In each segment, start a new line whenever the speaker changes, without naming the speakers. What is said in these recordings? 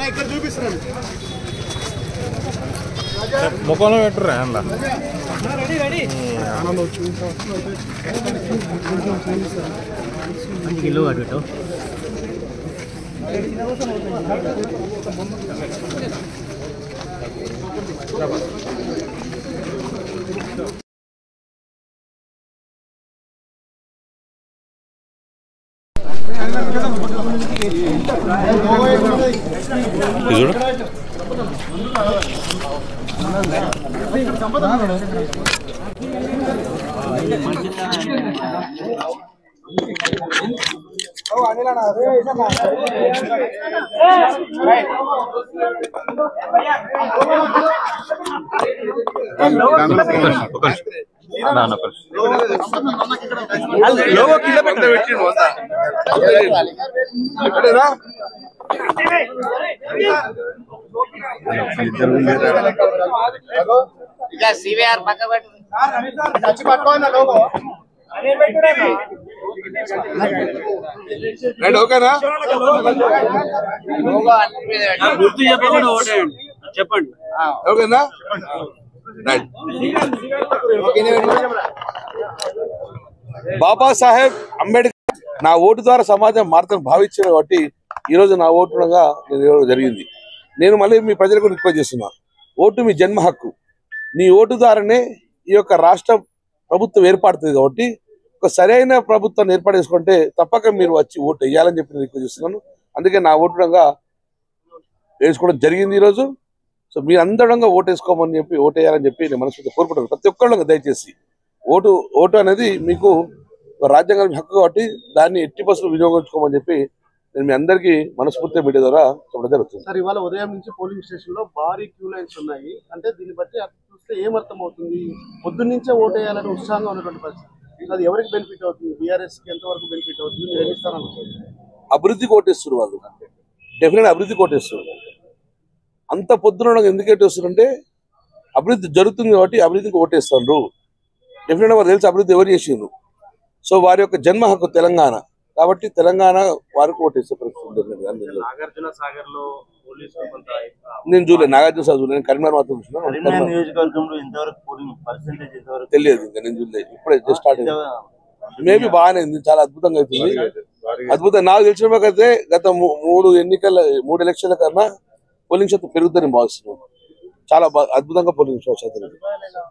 ఇక్కడ చూపిస్తున్నాను
ముఖంలో పెట్టుర్రా అందులో
ఇల్లు అటు
ఇది చూడు ఒక నిమిషం. నా, నా, ఒక నిమిషం.
లోగో కింద పెట్టిన పెట్టిండు వంద ఇక్కడేనా
ఇక సివిఆర్ పక్క పెట్టు
వచ్చి పట్టుకోండి లోగో రైట్ ఓకేనా
లోగో అన్ని మీద పెట్టు.
గుర్తు చెప్పకుండా ఓటేయండి చెప్పండి
ఓకేనా రైట్ బాబాసాహెబ్ అంబేద్కర్ నా ఓటు ద్వారా సమాజం మారుతాను భావించిన కాబట్టి ఈ రోజు నా ఓటుగా నేను ఇవ్వడం జరిగింది నేను మళ్ళీ మీ ప్రజలకు రిక్వెస్ట్ చేస్తున్నా ఓటు మీ జన్మ హక్కు నీ ఓటు ద్వారానే ఈ యొక్క రాష్ట్ర ప్రభుత్వం ఏర్పడుతుంది కాబట్టి ఒక సరైన ప్రభుత్వాన్ని ఏర్పాటు చేసుకుంటే తప్పక మీరు వచ్చి ఓటు వేయాలని చెప్పి నేను రిక్వెస్ట్ చేస్తున్నాను అందుకే నా ఓటుగా వేసుకోవడం జరిగింది ఈరోజు సో మీరు అందరంగా ఓటు వేసుకోమని చెప్పి ఓటు వేయాలని చెప్పి నేను మనస్ఫూర్తి కోరుకుంటాను ప్రతి ఒక్కళ్ళు దయచేసి ఓటు ఓటు అనేది మీకు ఒక రాజ్యాంగం హక్కు కాబట్టి దాన్ని ఎట్టి బస్సులు వినియోగించుకోమని చెప్పి నేను మీ అందరికీ మనస్ఫూర్తిగా మీడియా ద్వారా చెప్పడం జరుగుతుంది
సార్ ఇవాళ ఉదయం నుంచి పోలింగ్ స్టేషన్ లో భారీ క్యూ లైన్స్ ఉన్నాయి అంటే దీన్ని బట్టి అర్థం చూస్తే ఏం అర్థం అవుతుంది పొద్దున్న నుంచే ఓటు వేయాలని ఉత్సాహంగా ఉన్నటువంటి పరిస్థితి అది ఎవరికి బెనిఫిట్ అవుతుంది బీఆర్ఎస్ కి ఎంతవరకు బెనిఫిట్ అవుతుంది మీరు ఏమి ఇస్తారనుకుంటున్నారు
అభివృద్ధికి ఓటేస్తారు వాళ్ళు డెఫినెట్ అభివృద్ధికి ఓటేస్తారు అంత పొద్దున ఎందుకు ఓటేస్తారంటే అభివృద్ధి జరుగుతుంది కాబట్టి అభివృద్ధికి ఓటేస్తారు డెఫినెట్ వారు తెలిసి అభివృద్ధి ఎవరు చేసిండ్రు సో వారి యొక్క జన్మ హక్కు తెలంగాణ కాబట్టి తెలంగాణ వారికి ఓటేసే పరిస్థితి ఉంటుంది అందులో.
నాగార్జున సాగర్ లో పోలీసులు కొంత
నేను చూడలేదు నాగార్జున సార్ చూడలేదు నేను కరీంనగర్ మాత్రం చూసినా
కరీంనగర్ నియోజకవర్గంలో ఇంతవరకు పోలింగ్ పర్సెంటేజ్ ఇంతవరకు
తెలియదు ఇంకా నేను చూడలేదు ఇప్పుడే జస్ట్ స్టార్ట్ అయింది మేబీ బాగానే ఉంది చాలా అద్భుతంగా అవుతుంది అద్భుతం నాకు తెలిసిన అయితే గత మూ- మూడు ఎన్నికల మూడు ఎలక్షన్ల కన్నా పోలింగ్ శాతం పెరుగుతుందని భావిస్తున్నాను చాలా బా- అద్భుతంగా పోలింగ్ శాతం ఉంది.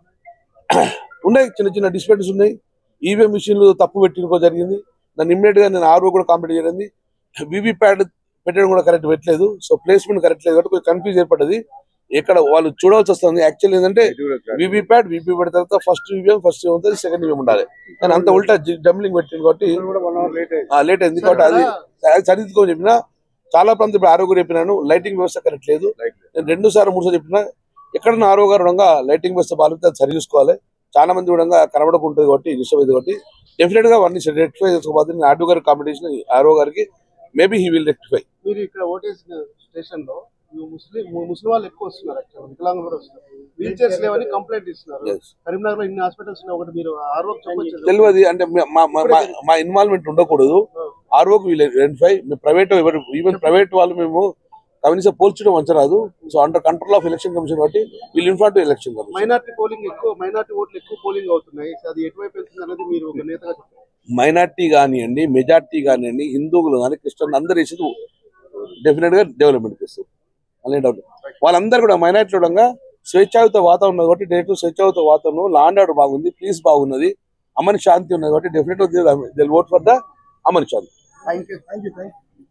ఉన్నాయి చిన్న చిన్న డిస్పెట్స్ ఉన్నాయి ఈవీఎం మిషన్లు తప్పు పెట్టినకో జరిగింది దాన్ని ఇమ్మీడియట్ గా నేను ఆర్ఓ కూడా కాంప్లీట్ చేయడింది వివి ప్యాడ్ పెట్టడం కూడా కరెక్ట్ పెట్టలేదు సో ప్లేస్మెంట్ కరెక్ట్ లేదు కాబట్టి కొంచెం కన్ఫ్యూజ్ ఏర్పడ్డది ఎక్కడ వాళ్ళు చూడాల్సి వస్తుంది యాక్చువల్ ఏంటంటే వివి ప్యాడ్ విపి పెడిన తర్వాత ఫస్ట్ వివిఎం ఫస్ట్ ఉంటుంది సెకండ్ వివిఎం ఉండాలి కానీ అంత ఉల్టా జంబ్లింగ్ పెట్టింది కాబట్టి లేట్ అయింది కాబట్టి అది అది సరిదిద్దుకోని చెప్పిన చాలా ప్రాంతం ఇప్పుడు ఆరోగ్యం చెప్పినాను లైటింగ్ వ్యవస్థ కరెక్ట్ లేదు నేను రెండు సార్లు మూడు సార్లు చెప్పినా ఎక్కడన్నా ఆరోగ్య ఉండగా లైటింగ్ వ్యవస్థ బాగుంటే అది సరి చూసుకోవాలి చాలా మంది కూడా కనబడకుంటుంది కాబట్టి డిస్టర్బ్ కాబట్టి డెఫినెట్ గా వాడిని రెక్టిఫై చేసుకోబోతుంది నేను ఆర్డో గారి కాంపిటీషన్ ఆరో గారికి మేబీ హీ విల్ రెక్టిఫై
మీరు ఇక్కడ ఓటేసిన స్టేషన్ లో ఈ ముస్లిం ముస్లిం వాళ్ళు ఎక్కువ వస్తున్నారు యాక్చువల్ వికలాంగులు కూడా వస్తున్నారు వీల్ చైర్స్ లేవని కంప్లైంట్ ఇస్తున్నారు
Yes.
కరీంనగర్ లో ఇన్ని హాస్పిటల్స్ ఉన్నాయి ఒకటి మీరు ఆరో చెప్పొచ్చు
తెలియదు అంటే మా- మా- మా- మా- మా ఇన్వాల్వ్మెంట్ ఉండకూడదు ఆర్ఓకి వీళ్ళు ఐడెంటిఫై ప్రైవేట్ ఈవెన్ ప్రైవేట్ వాళ్ళు మేము కనీసం పోల్చడం మంచరాదు so under control of election commission కాబట్టి వీళ్ళు inform to election commission
minority polling ఎక్కువ మైనార్టీ ఓట్లు ఎక్కువ పోలింగ్ అవుతున్నాయి అది ఎటువైపు వెళ్తుంది అనేది మీరు ఒక నేతగా చెప్పారు
మైనార్టీ కానివ్వండి మెజార్టీ కానివ్వండి హిందువులు కానీ క్రిస్టియన్ అందరు వేసేది డెఫినెట్ గా డెవలప్మెంట్ చేస్తారు అనే డౌట్ వాళ్ళందరూ కూడా మైనార్టీ ఉండగా స్వేచ్ఛాయుత వాతావరణం ఉంది కాబట్టి డైరెక్ట్ స్వేచ్ఛాయుత వాతావరణం లాండ్ ఆర్డర్ బాగుంది పీస్ బాగున్నది అమని శాంతి ఉన్నది కాబట్టి definite vote for the Amani Shanti
thank you thank you thank you